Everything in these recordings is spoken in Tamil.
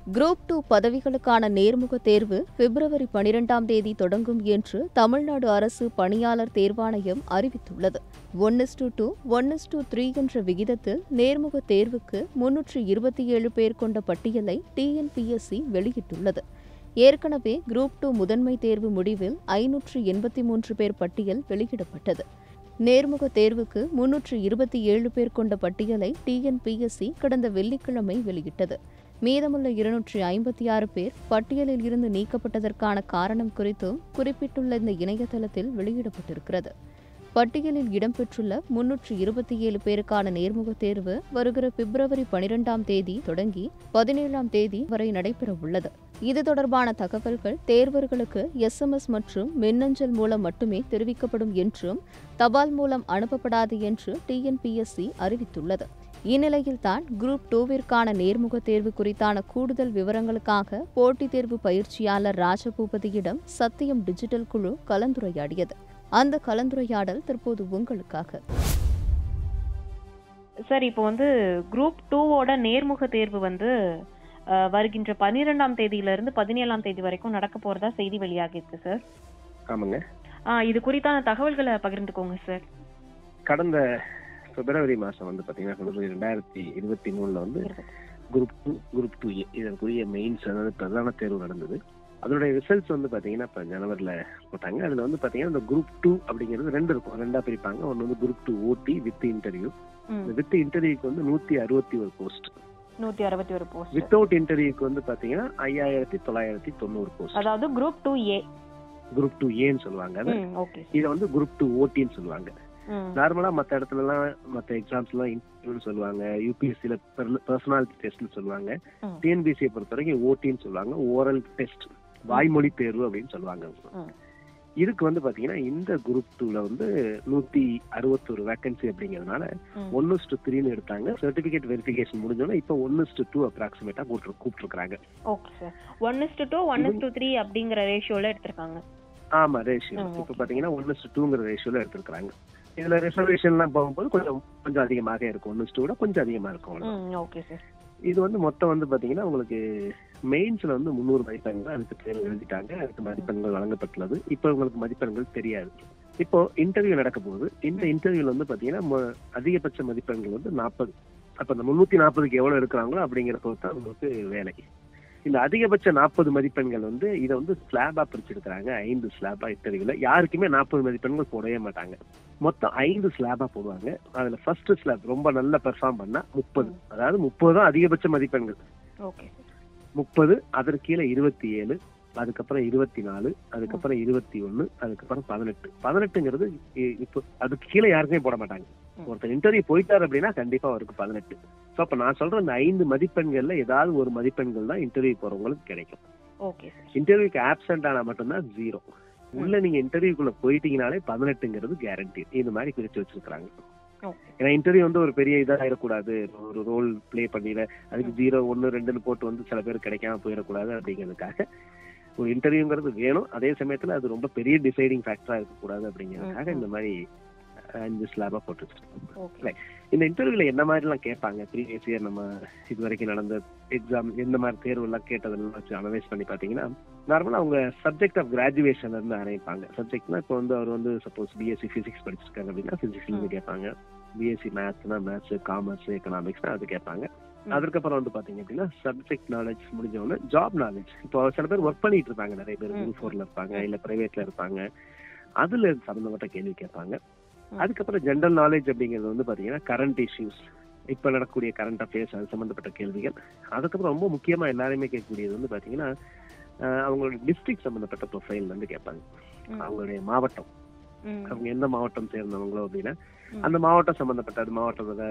குரூப் டூ பதவிகளுக்கான நேர்முக தேர்வு பிப்ரவரி பனிரெண்டாம் தேதி தொடங்கும் என்று தமிழ்நாடு அரசு பணியாளர் தேர்வாணையம் அறிவித்துள்ளது one is two two one is two three என்ற விகிதத்தில் நேர்முக தேர்வுக்கு முன்னூற்று இருபத்தி ஏழு பேர் கொண்ட பட்டியலை டிஎன்பிஎஸ்சி வெளியிட்டுள்ளது ஏற்கனவே குரூப் டூ முதன்மை தேர்வு முடிவில் ஐநூற்று எண்பத்தி மூன்று பேர் பட்டியல் வெளியிடப்பட்டது நேர்முக தேர்வுக்கு முன்னூற்று இருபத்தி ஏழு பேர் கொண்ட பட்டியலை டிஎன்பிஎஸ்சி கடந்த வெள்ளிக்கிழமை வெளியிட்டது மீதமுள்ள இருநூற்றி ஐம்பத்தி ஆறு பேர் பட்டியலில் இருந்து நீக்கப்பட்டதற்கான காரணம் குறித்தும் குறிப்பிட்டுள்ள இந்த இணையதளத்தில் வெளியிடப்பட்டிருக்கிறது பட்டியலில் இடம்பெற்றுள்ள முன்னூற்று இருபத்தி ஏழு பேருக்கான நேர்முக தேர்வு வருகிற பிப்ரவரி பனிரெண்டாம் தேதி தொடங்கி பதினேழாம் தேதி வரை நடைபெறவுள்ளது இது தொடர்பான தகவல்கள் தேர்வர்களுக்கு எஸ்எம்எஸ் மற்றும் மின்னஞ்சல் மூலம் மட்டுமே தெரிவிக்கப்படும் என்றும் தபால் மூலம் அனுப்பப்படாது என்று டிஎன்பிஎஸ்சி அறிவித்துள்ளது இந்நிலையில்தான் குரூப் டூவிற்கான நேர்முக தேர்வு குறித்தான கூடுதல் விவரங்களுக்காக போட்டித் தேர்வு பயிற்சியாளர் ராஜபூபதியிடம் சத்தியம் டிஜிட்டல் குழு கலந்துரையாடியது அந்த கலந்துரையாடல் தற்போது உங்களுக்காக சார் இப்போ வந்து குரூப் டூவோட நேர்முக தேர்வு வந்து அஹ், வருகின்ற பன்னிரெண்டாம் தேதியில இருந்து பதினேழாம் தேதி வரைக்கும் நடக்க போறதா செய்தி வெளியாகி இருக்கு சார் ஆமாங்க ஆ இது குறித்தான தகவல்களை பகிர்ந்துக்கோங்க சார் கடந்த பிப்ரவரி மாசம் வந்து பாத்தீங்கன்னா பிப்ரவரி ரெண்டாயிரத்தி இருபத்தி மூணுல வந்து group two group two A இதற்குரிய மெயின்ஸ் அதாவது பிரதான தேர்வு நடந்தது அதனுடைய ரிசல்ட்ஸ் வந்து பாத்தீங்கன்னா இப்ப ஜனவரில போட்டாங்க அதுல வந்து பாத்தீங்கன்னா இந்த குரூப் டூ அப்படிங்கிறது ரெண்டு இருக்கும் ரெண்டா பிரிப்பாங்க ஒன்னு வந்து குரூப் டூ ஓடி வித் இன்டர்வியூ ம், இந்த வித் இன்டர்வியூக்கு வந்து நூத்தி அறுபத்தி ஒரு போஸ்ட் நூத்தி அறுபத்தி ஒரு போஸ்ட் வித்தவுட் இன்டர்வியூக்கு வந்து பாத்தீங்கன்னா ஐயாயிரத்தி தொள்ளாயிரத்தி தொண்ணூறு போஸ்ட் அதாவது group two A group two ஏன்னு சொல்லுவாங்க அதை. ஓகே இதை வந்து குரூப் டூ ஓடின்னு சொல்லுவாங்க நார்மலா மத்த இடத்துல எல்லாம் மத்த எக்ஸாம்ஸ் எல்லாம் இன்டர்வியூன்னு சொல்லுவாங்க யூபிஎஸ்சில பர்சனாலிட்டி டெஸ்ட்னு சொல்லுவாங்க ம். டிஎன்பிசியை பொறுத்த வரைக்கும் ஓடின்னு சொல்லுவாங்க ஓரல் டெஸ்ட் வாய்மொழி தேர்வு அப்படின்னு சொல்லுவாங்க ம். இதுக்கு வந்து பாத்தீங்கன்னா இந்த குரூப் டூல வந்து நூத்தி அறுபத்தொரு வேகன்சி அப்படிங்கறதுனால ஒன்னு டு த்ரீன்னு எடுத்தாங்க சர்டிபிகேட் வெரிஃபிகேஷன் முடிஞ்சோன்னா இப்போ ஒன்னு டு டூ அப்ராக்சிமேட்டா கூப்பிட்டு கூப்பிட்டுருக்காங்க okay sir one is two one is two three அப்படிங்கிற ரேஷியோல எடுத்திருக்காங்க ஆமா ரேஷியோ ம், இப்போ okay. பாத்தீங்கன்னா ஒன்னு டு டூங்கிற ரேஷியோல எடுத்திருக்காங்க இதுல ரிசர்வேஷன்லாம் போகும்போது கொஞ்சம் கொஞ்சம் அதிகமாக இருக்கும் ஒன்னு டூ விட கொஞ்சம் அதிகமா இருக்கும் அவ்வளவுதான். ஓகே சார் இது வந்து மொத்தம் வந்து பாத்தீங்கன்னா உங்களுக்கு மெயின்ஸ்ல வந்து முந்நூறு மதிப்பெண்கள் அதுக்கு தேர்வு எழுதிட்டாங்க அதுக்கு மதிப்பெண்கள் வழங்கப்பட்டுள்ளது இப்போ உங்களுக்கு மதிப்பெண்கள் தெரியாது இப்போ இன்டர்வியூ நடக்க போகுது இந்த இன்டர்வியூல வந்து பாத்தீங்கன்னா மொ- அதிகபட்ச மதிப்பெண்கள் வந்து நாற்பது அப்ப இந்த முன்னூத்தி நாற்பதுக்கு எவ்வளவு எடுக்கிறாங்களோ அப்படிங்கிற பொறுத்து தான் உங்களுக்கு வேலை இந்த அதிகபட்ச நாற்பது மதிப்பெண்கள் வந்து இதை வந்து ஸ்லாபா பிரிச்சிருக்கிறாங்க ஐந்து ஸ்லாபா இன்டர்வியூல யாருக்குமே நாற்பது மதிப்பெண்கள் போடவே மாட்டாங்க மொத்தம் ஐந்து ஸ்லாபா போடுவாங்க அதுல ஃபர்ஸ்ட் ஸ்லாப் ரொம்ப நல்லா பெர்ஃபார்ம் பண்ணா முப்பது அதாவது முப்பது தான் அதிகபட்ச மதிப்பெண்கள் ஓகே முப்பது அதற்கு கீழே இருபத்தி ஏழு அதுக்கப்புறம் இருபத்தி நாலு அதுக்கப்புறம் இருபத்தி ஒன்னு அதுக்கப்புறம் பதினெட்டு பதினெட்டுங்கிறது இ- இப்போ அதுக்கு கீழே யாருக்குமே போட மாட்டாங்க ம். ஒருத்தர் இன்டர்வியூ போயிட்டாரு அப்படின்னா கண்டிப்பா அவருக்கு பதினெட்டு ஸோ அப்ப நான் சொல்ற இந்த ஐந்து மதிப்பெண்கள்ல ஏதாவது ஒரு மதிப்பெண்கள் தான் இன்டர்வியூ போறவங்களுக்கு கிடைக்கும் ஓகே சார் இன்டர்வியூக்கு ஆப்சென்ட் ஆனா மட்டும்தான் ஜீரோ உள்ள நீங்க இன்டர்வியூக்குள்ள போயிட்டீங்கனாலே பதினெட்டுங்கிறது கேரண்டி இது மாதிரி பிரிச்சு வச்சிருக்காங்க ஓகே ஏன்னா இன்டர்வியூ வந்து ஒரு பெரிய இதா ஆயிடக்கூடாது ஒரு ரோல் ப்ளே பண்ணிட அதுக்கு ஜீரோ ஒன்னு ரெண்டுன்னு போட்டு வந்து சில பேர் கிடைக்காம போயிடக்கூடாது அப்படிங்கிறதுக்காக ஒரு இன்டர்வியூங்கிறது வேணும் அதே சமயத்துல அது ரொம்ப பெரிய டிசைடிங் ஃபேக்டரா இருக்கக்கூடாது அப்படிங்கிறதுக்காக ம், ம். இந்த மாதிரி அஹ், அஞ்சு ஸ்லாபா போட்டு வச்சிருக்கோம் ஓகே இந்த இன்டர்வியூல என்ன மாதிரி எல்லாம் கேட்பாங்க ப்ரீவியஸ் இயர் நம்ம இது வரைக்கும் நடந்த எக்ஸாம் எந்த மாதிரி தேர்வு எல்லாம் கேட்டதெல்லாம் வச்சு அனலைஸ் பண்ணி பாத்தீங்கன்னா நார்மலா அவங்க சப்ஜெக்ட் ஆஃப் கிராஜுவேஷன்ல இருந்து ஆரம்பிப்பாங்க சப்ஜெக்ட்னா இப்போ வந்து அவர் வந்து சப்போஸ் பிஎஸ்சி பிசிக்ஸ் படிச்சிருக்காங்க அப்படின்னா பிசிக்ஸ்ல இருந்து கேட்பாங்க பிஎஸ்சி மேத்ஸ்னா மேத்ஸ் காமர்ஸ் எக்கனாமிக்ஸ்னா அது கேட்பாங்க ம். அதுக்கப்புறம் வந்து பாத்தீங்க அப்படின்னா சப்ஜெக்ட் நாலேஜ் முடிஞ்ச உடனே ஜாப் நாலேஜ் இப்போ சில பேர் ஒர்க் பண்ணிட்டு இருப்பாங்க நிறைய பேர் ம். குரூப் ஃபோர்ல இருப்பாங்க இல்ல பிரைவேட்ல இருப்பாங்க அதுல சம்பந்தப்பட்ட கேள்வி கேட்பாங்க ம். அதுக்கப்புறம் ஜென்ரல் நாலேஜ் அப்படிங்கிறது வந்து பாத்தீங்கன்னா கரண்ட் இஷ்யூஸ் இப்ப நடக்கக்கூடிய கரண்ட் அஃபேர்ஸ் அது சம்பந்தப்பட்ட கேள்விகள் அதுக்கப்புறம் ரொம்ப முக்கியமா எல்லாருமே கேட்கக்கூடியது வந்து பாத்தீங்கன்னா அஹ், அவங்களோட டிஸ்ட்ரிக்ட் சம்பந்தப்பட்ட ப்ரொஃபைல் வந்து கேட்பாங்க ம். அவங்களுடைய மாவட்டம் ம். அவங்க எந்த மாவட்டம் சேர்ந்தவங்களோ அப்படின்னா ம். அந்த மாவட்டம் சம்பந்தப்பட்ட அது மாவட்டத்தோட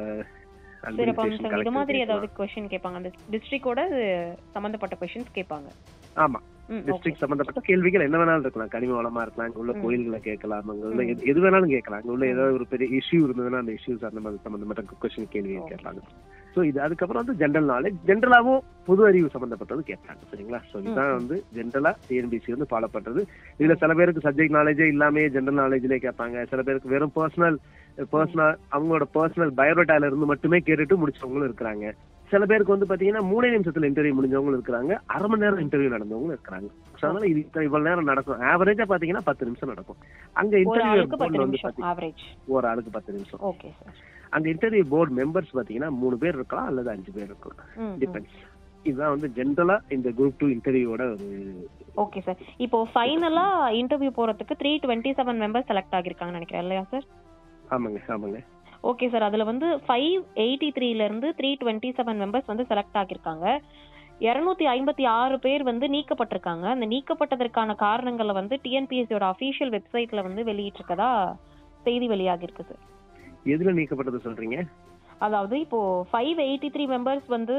சரி அப்ப administration, இது collector மாதிரி ஏதாவது கேட்கலாம். கொஸ்டின் கேட்பாங்க அந்த டிஸ்ட்ரிக்டோட சம்பந்தப்பட்ட கொஸ்டின்ஸ் கேட்பாங்க ஆமா ம், okay. டிஸ்ட்ரிக்ட் சம்பந்தப்பட்ட கேள்விகள் என்ன வேணாலும் இருக்கலாம் கனிம வளமா இருக்கலாம் அங்க உள்ள ம். கோயில்களை கேட்கலாம் அங்க உள்ள ம். எது- எது வேணாலும் கேட்கலாம் அங்க உள்ள ம். ஏதாவது ஒரு பெரிய இஷ்யூ இருந்ததுன்னா அந்த இஷ்யூஸ் அந்த மாதிரி சம்பந்தப்பட்ட கொஸ்டின் கேள்வி Okay. கேட்கலாம் சோ இது அதுக்கப்புறம் வந்து ஜென்ரல் நாலேஜ் ஜென்ரலாவும் பொது அறிவு சம்பந்தப்பட்டது கேட்பாங்க சரிங்களா சோ இதுதான் ம். வந்து ஜென்ரலா டிஎன்பிசி வந்து ஃபாலோ பண்றது இதுல சில பேருக்கு சப்ஜெக்ட் நாலேஜே இல்லாமே ஜென்ரல் நாலேஜ்லயே கேட்பாங்க சில பேருக்கு வெறும் பர்சனல் பர்சனல் அவங்களோட பர்சனல் பயோடேட்டால இருந்து மட்டுமே கேட்டுட்டு முடிச்சவங்களும் இருக்கிறாங்க சில பேருக்கு வந்து பாத்தீங்கன்னா மூணே நிமிஷத்துல இன்டர்வியூ முடிஞ்சவங்களும் இருக்கிறாங்க அரை மணி நேரம் இன்டர்வியூ நடந்தவங்களும் இருக்கிறாங்க So, அதனால இது இத்தனை- இவ்வளவு நேரம் நடக்கும் ஆவரேஜா பாத்தீங்கன்னா பத்து நிமிஷம் நடக்கும் அங்க ஒரு இன்டர்வியூ ஆளுக்கு பத்து போர்டு வந்து நிமிஷம் பாத்தீங்கன்னா ஆவரேஜ் ஒரு ஆளுக்கு பத்து நிமிஷம் ஓகே சார் அங்க இன்டர்வியூ போர்டு மெம்பர்ஸ் பாத்தீங்கன்னா மூணு பேர் இருக்கலாம் அல்லது அஞ்சு பேர் இருக்கலாம் டிபெண்ட்ஸ் இதுதான் வந்து ஜென்ரலா இந்த குரூப் டூ இன்டர்வியூவோட ஒரு ஓகே சார் இப்போ ஃபைனலா இன்டர்வியூ போறதுக்கு three twenty seven members select ஆகிருக்காங்கன்னு நினைக்கிறேன் இல்லையா சார் ஆமாங்க ஆமாங்க ஓகே சார் அதுல வந்து ஃபைவ் எயிட்டி த்ரீல இருந்து த்ரீ டுவெண்ட்டி செவன் மெம்பர்ஸ் வந்து செலக்ட் ஆகிருக்காங்க இருநூத்தி ஐம்பத்தி ஆறு பேர் வந்து நீக்கப்பட்டிருக்காங்க அந்த நீக்கப்பட்டதற்கான காரணங்களை வந்து டிஎன்பிஎஸ்சியோட அஃபீஷியல் வெப்சைட்ல வந்து வெளியிட்டிருக்கதா செய்தி வெளியாகி இருக்கு சார் எதுல நீக்கப்பட்டது சொல்றீங்க அதாவது இப்போ ஃபைவ் எயிட்டி த்ரீ மெம்பர்ஸ் வந்து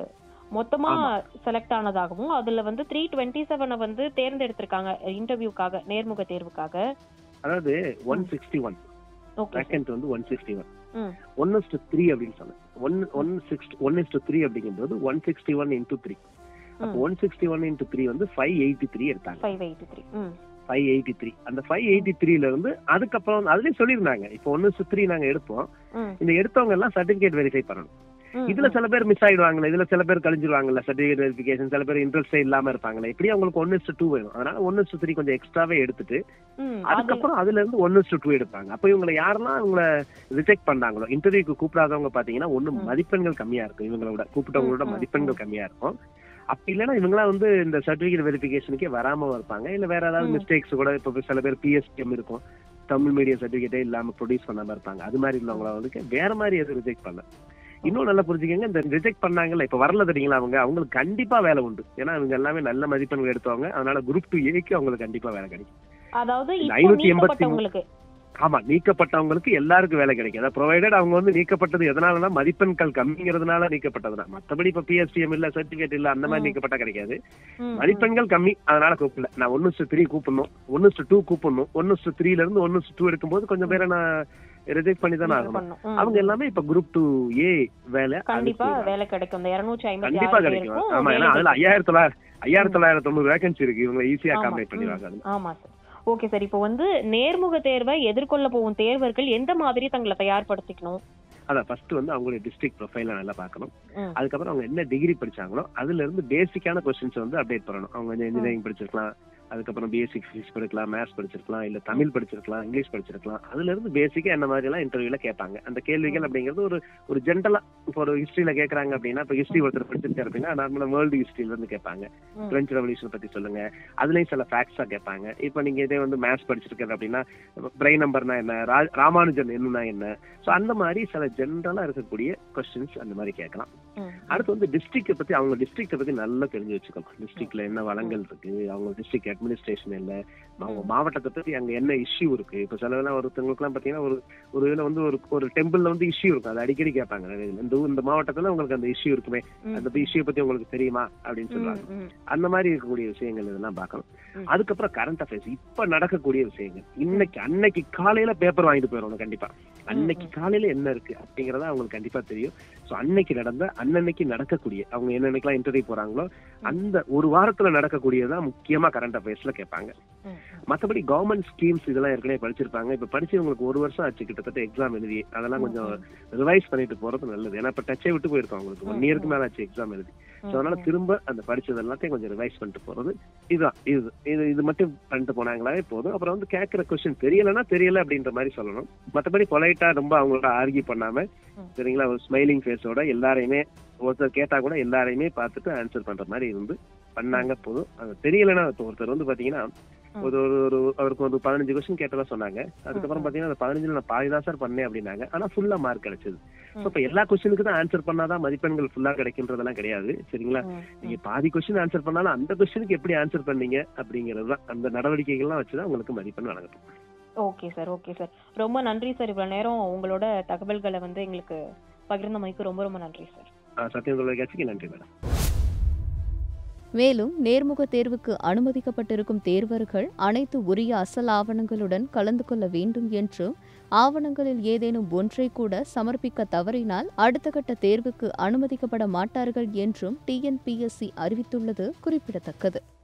மொத்தமா செலக்ட் ஆனதாகவும் அதுல வந்து த்ரீ டுவெண்ட்டி செவனை வந்து தேர்ந்தெடுத்திருக்காங்க இன்டர்வியூக்காக நேர்முக தேர்வுக்காக அதாவது one sixty one okay vacant வந்து ஒன் சிக்ஸ்டி ஒன் ம் ஒன் இஸ் த்ரீ அப்படின்னு சொன்னேன் one one sixty one is three அப்படிங்கும்போது one sixty one into three அப்போ one sixty one into three வந்து ஃபைவ் எயிட்டி த்ரீ எடுத்தாங்க ஃபைவ் எயிட்டி த்ரீ ம் ஃபைவ் எயிட்டி த்ரீ அந்த ஃபைவ் எயிட்டி த்ரீல இருந்து அதுக்கப்புறம் அதுலயும் சொல்லியிருந்தாங்க இப்போ ஒன்னு த்ரீ நாங்க எடுப்போம் ம் இந்த எடுத்தவங்க எல்லாம் சர்டிபிகேட் வெரிஃபை பண்ணணும் ம், இதுல சில பேர் மிஸ் ஆயிடுவாங்கல்ல இதுல சில பேர் கழிஞ்சிருவாங்கல்ல சர்டிபிகேட் வெரிஃபிகேஷன் சில பேர் இன்ட்ரெஸ்டே இல்லாம இருப்பாங்கல்ல இப்படி அவங்களுக்கு ஒன்னு டூ வேணும் அதனால ஒன்னு த்ரீ கொஞ்சம் எக்ஸ்ட்ராவே எடுத்துட்டு ம் அதுல- அதுக்கப்புறம் அதுல இருந்து ஒன்னு டூ எடுப்பாங்க அப்ப இவங்களை யாரெல்லாம் இவங்களை ரிஜெக்ட் பண்ணாங்களோ இன்டர்வியூக்கு கூப்பிடாதவங்க பாத்தீங்கன்னா ஒண்ணு ம். மதிப்பெண்கள் கம்மியா இருக்கும் இவங்களோட கூப்பிட்டவங்களோட ம், ம், மதிப்பெண்கள் கம்மியா இருக்கும் அப்படி இல்லைன்னா இவங்களா வந்து இந்த சர்டிபிகேட் வெரிஃபிகேஷனுக்கே வராம இருப்பாங்க இல்ல வேற ஏதாவது ம். மிஸ்டேக்ஸ் கூட இப்ப சில பேர் பிஎஸ்டிஎம் இருக்கும் தமிழ் மீடியம் சர்டிபிகேட்டே இல்லாம ப்ரொடியூஸ் பண்ணாம இருப்பாங்க அது மாதிரி உள்ளவங்கள வந்து வேற மாதிரி எதுவும் ரிஜெக்ட் பண்ணல இன்னும் நல்லா புரிஞ்சுக்கங்க இந்த ரிஜெக்ட் பண்ணாங்கல்ல இப்ப வரல தெரியுங்களா அவங்க அவங்களுக்கு கண்டிப்பா வேலை உண்டு ஏன்னா அவங்க எல்லாமே நல்ல மதிப்பெண்கள் எடுத்தவங்க அதனால குரூப் டூ ஏக்கு அவங்களுக்கு கண்டிப்பா வேலை கிடைக்கும் அதாவது இந்த இப்போ 583 நீக்கப்பட்டவங்களுக்கு ஆமா நீக்கப்பட்டவங்களுக்கு எல்லாருக்கும் வேலை கிடைக்கும் அதாவது ப்ரொவைடட் அவங்க வந்து நீக்கப்பட்டது எதனாலனா மதிப்பெண்கள் கம்மிங்கிறதுனால நீக்கப்பட்டதுனா மத்தபடி இப்ப பிஎஸ்டிஎம் இல்ல சர்டிபிகேட் இல்ல அந்த மாதிரி ம். நீக்கப்பட்டா கிடைக்காது ம், மதிப்பெண்கள் கம்மி அதனால கூப்பிடல நான் ஒன்னு த்ரீ கூப்பிடணும் ஒன்னு டூ கூப்பிடணும் ஒன்னு த்ரீல இருந்து ஒன்னு டூ எடுக்கும்போது கொஞ்சம் பேரை நான் ரிஜெக்ட் பண்ணி தானே ம், ஆகணும் பண்ணும். ம், அவங்க ம். எல்லாமே இப்ப குரூப் டூ ஏ வேலை கண்டிப்பா அதுக்கு வேலை கிடைக்கும் இந்த இருநூற்றி ஐம்பத்தி கண்டிப்பா ஆறு கிடைக்கும் பேருக்கும் ஆமா ஏன்னா வேலை அதுல ஐயாயிரத்தி தொள்ளாயிரம் ஐயாயிரத்தி தொள்ளாயிரத்தி தொண்ணூறு வேகன்சி இருக்கு இவங்க ஈஸியா ஆமா. அகாமடேட் பண்ணிடுவாங்க ம், ஆமா சார் ஓகே சார் இப்போ வந்து நேர்முக தேர்வை எதிர்கொள்ள போகும் தேர்வர்கள் எந்த மாதிரி தங்களை தயார்படுத்திக்கணும் அதான் ஃபர்ஸ்ட் வந்து அவங்களுடைய டிஸ்ட்ரிக்ட் ப்ரொஃபைல நல்லா பார்க்கணும் ம். அதுக்கப்புறம் அவங்க என்ன டிகிரி படிச்சாங்களோ அதுல இருந்து பேசிக்கான கொஸ்டின்ஸ் வந்து அப்டேட் பண்ணணும் அவங்க வந்து இன்ஜினியரிங் படிச்சிருக்கலாம் அதுக்கப்புறம் பிஎஸ்சி பிசிக்ஸ் படிக்கலாம் மேத்ஸ் படிச்சிருக்கலாம் இல்ல தமிழ் படிச்சிருக்கலாம் இங்கிலீஷ் படிச்சிருக்கலாம் அதுல இருந்து பேசிக்கா என்ன மாதிரி எல்லாம் இன்டர்வியூல கேட்பாங்க அந்த கேள்விகள் அப்படிங்கிறது ஒரு ஒரு ஜென்ரலா இப்போ ஒரு ஹிஸ்டரியில கேக்குறாங்க அப்படின்னா இப்போ ஹிஸ்டரி ஒருத்தர் படிச்சிருக்காரு அப்படின்னா நார்மலா வேர்ல்டு ஹிஸ்டரியில இருந்து கேட்பாங்க ம். பிரெஞ்சு ரெவல்யூஷன் பத்தி சொல்லுங்க அதுலயும் சில ஃபேக்ட்ஸா கேட்பாங்க இப்போ நீங்க இதே வந்து மேத்ஸ் படிச்சிருக்காரு அப்படின்னா பிரைன் நம்பர்னா என்ன ரா- ராமானுஜன் என்னன்னா என்ன சோ அந்த மாதிரி சில ஜென்ரலா இருக்கக்கூடிய கொஸ்டின்ஸ் அந்த மாதிரி கேட்கலாம் ம். அடுத்து வந்து டிஸ்ட்ரிக்ட பத்தி அவங்க டிஸ்ட்ரிக்ட பத்தி நல்லா தெரிஞ்சு வச்சுக்கணும் டிஸ்ட்ரிக்ட்ல என்ன வளங்கள் இருக்கு அவங்க டிஸ்ட்ரிக்ட் அட்மினிஸ்ட்ரேஷன் இல்ல அவங்க ம். மாவட்டத்தை பத்தி அங்க என்ன இஷ்யூ இருக்கு இப்ப சிலவெல்லாம் ஒருத்தவங்களுக்கு எல்லாம் பாத்தீங்கன்னா ஒரு ஒரு இதுல வந்து ஒரு ஒரு டெம்பிள்ல வந்து இஷ்யூ இருக்கும் அது அடிக்கடி கேட்பாங்க இந்த ஊ- இந்த மாவட்டத்துல உங்களுக்கு அந்த இஷ்யூ இருக்குமே ம். அந்த இஷ்யூ பத்தி உங்களுக்கு தெரியுமா அப்படின்னு சொல்லுவாங்க ம், ம். அந்த மாதிரி இருக்கக்கூடிய விஷயங்கள் இதெல்லாம் பார்க்கணும் ம். அதுக்கப்புறம் கரண்ட் அஃபேர்ஸ் இப்ப நடக்கக்கூடிய விஷயங்கள் இன்னைக்கு அன்னைக்கு காலையில பேப்பர் வாங்கிட்டு போயிடணும் கண்டிப்பா அன்னைக்கு காலையில என்ன இருக்கு அப்படிங்கறத அவங்களுக்கு கண்டிப்பா தெரியும் சோ அன்னைக்கு நடந்த அன்னன்னைக்கு நடக்கக்கூடிய அவங்க என்னன்னைக்கெல்லாம் இன்டர்வியூ போறாங்களோ அந்த ஒரு வாரத்துல நடக்கக்கூடியதான் முக்கியமா கரண்ட் அஃபேர்ஸ்ல கேட்பாங்க ம். மத்தபடி கவர்மெண்ட் ஸ்கீம்ஸ் இதெல்லாம் ஏற்கனவே படிச்சிருப்பாங்க இப்ப படிச்சு உங்களுக்கு ஒரு வருஷம் ஆச்சு கிட்டத்தட்ட எக்ஸாம் எழுதி அதெல்லாம் கொஞ்சம் ரிவைஸ் பண்ணிட்டு போறது நல்லது ஏன்னா இப்ப டச்சே விட்டு போயிருக்கோம் அவங்களுக்கு ஒன் ம், இயருக்கு ம். மேல ஆச்சு எக்ஸாம் எழுதி ம், ஸோ அதனால ம். திரும்ப அந்த படிச்சது எல்லாத்தையும் கொஞ்சம் ரிவைஸ் பண்ணிட்டு போறது இதுதான் இது இது இது மட்டும் பண்ணிட்டு போனாங்களாவே போதும் அப்புறம் வந்து கேட்கிற கொஸ்டின் தெரியலன்னா தெரியல அப்படின்ற மாதிரி சொல்லணும் மத்தபடி பொலைட்டா ரொம்ப அவங்களோட ஆர்கியூ பண்ணாம ம். சரிங்களா ஒரு ஸ்மைலிங் ஃபேஸோட எல்லாரையுமே ஒருத்தர் கேட்டா கூட எல்லாரையுமே பார்த்துட்டு ஆன்சர் பண்ற மாதிரி இருந்து பண்ணாங்க போதும் அது தெரியலன்னா இப்ப ஒருத்தர் வந்து பாத்தீங்கன்னா ம். ஒரு ஒரு ஒரு அவருக்கு ஒரு பதினஞ்சு கொஸ்டின் கேட்டதா சொன்னாங்க அதுக்கப்புறம் ம். பாத்தீங்கன்னா அந்த பதினஞ்சுல நான் பாதி தான் சார் பண்ணேன் அப்படின்னாங்க ஆனா ஃபுல்லா மார்க் கிடைச்சது ம். ஸோ இப்ப எல்லா கொஸ்டினுக்கு தான் ஆன்சர் பண்ணாதான் மதிப்பெண்கள் ஃபுல்லா கிடைக்குன்றதெல்லாம் கிடையாது சரிங்களா ம், நீங்க பாதி கொஸ்டின் ஆன்சர் பண்ணாலும் அந்த கொஸ்டினுக்கு எப்படி ஆன்சர் பண்ணீங்க அப்படிங்கிறது தான் அந்த நடவடிக்கைகள்லாம் வச்சுதான் உங்களுக்கு மதிப்பெண் வழங்கட்டும் ஓகே சார் ஓகே சார் ரொம்ப நன்றி சார் இவ்வளவு நேரம் உங்களோட தகவல்களை வந்து எங்களுக்கு பகிர்ந்தமைக்கு ரொம்ப ரொம்ப நன்றி சார் ஆஹ் சத்தியம் தொலைக்காட்சிக்கு நன்றி மேடம் மேலும் நேர்முக தேர்வுக்கு அனுமதிக்கப்பட்டிருக்கும் தேர்வர்கள் அனைத்து உரிய அசல் ஆவணங்களுடன் கலந்து கொள்ள வேண்டும் என்றும் ஆவணங்களில் ஏதேனும் ஒன்றை கூட சமர்ப்பிக்க தவறினால் அடுத்த கட்ட தேர்வுக்கு அனுமதிக்கப்பட மாட்டார்கள் என்றும் டிஎன்பிஎஸ்சி அறிவித்துள்ளது குறிப்பிடத்தக்கது